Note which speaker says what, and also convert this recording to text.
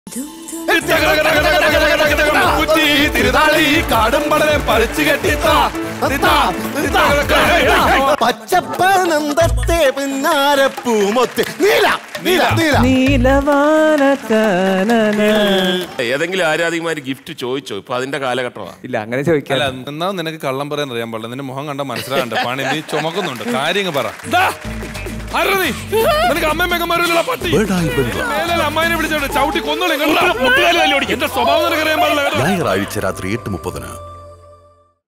Speaker 1: കുറ്റി തിരുതാളി കാടും പടരെ പറിച്ചു കെട്ടിത്താ
Speaker 2: പച്ചപ്പനന്തത്തെ പിന്നാരപ്പൂമൊത്ത് നീല നീല നീല
Speaker 3: നീലവാന
Speaker 4: ഏതെങ്കിലും ആരാധികമാര് ഗിഫ്റ്റ് ചോദിച്ചോ ഇപ്പൊ അതിന്റെ കാലഘട്ടമാണ്
Speaker 3: ഇല്ല അങ്ങനെ ചോദിക്കാൻ
Speaker 1: അല്ല എന്നാ നിനക്ക് കള്ളം പറയാൻ അറിയാൻ പാടില്ല നിന്റെ മുഖം കണ്ട മനസ്സിലാകണ്ട പണി നീ ചുമക്കുന്നുണ്ട് കാര്യങ്ങൾ പറ ദാ, ആരെടാ നീ നിനക്ക് അമ്മയമ്മക്കന്മാരിലുള്ള പട്ടി മേലെ അമ്മായിനെ വിളിച്ചോണ്ട് ചവിട്ടി കൊന്നോളെ എന്റെ സ്വഭാവം നിനക്ക് അറിയാൻ പാടില്ല കേട്ടോ.
Speaker 5: ഞായറാഴ്ച രാത്രി എട്ട് മുപ്പതിന്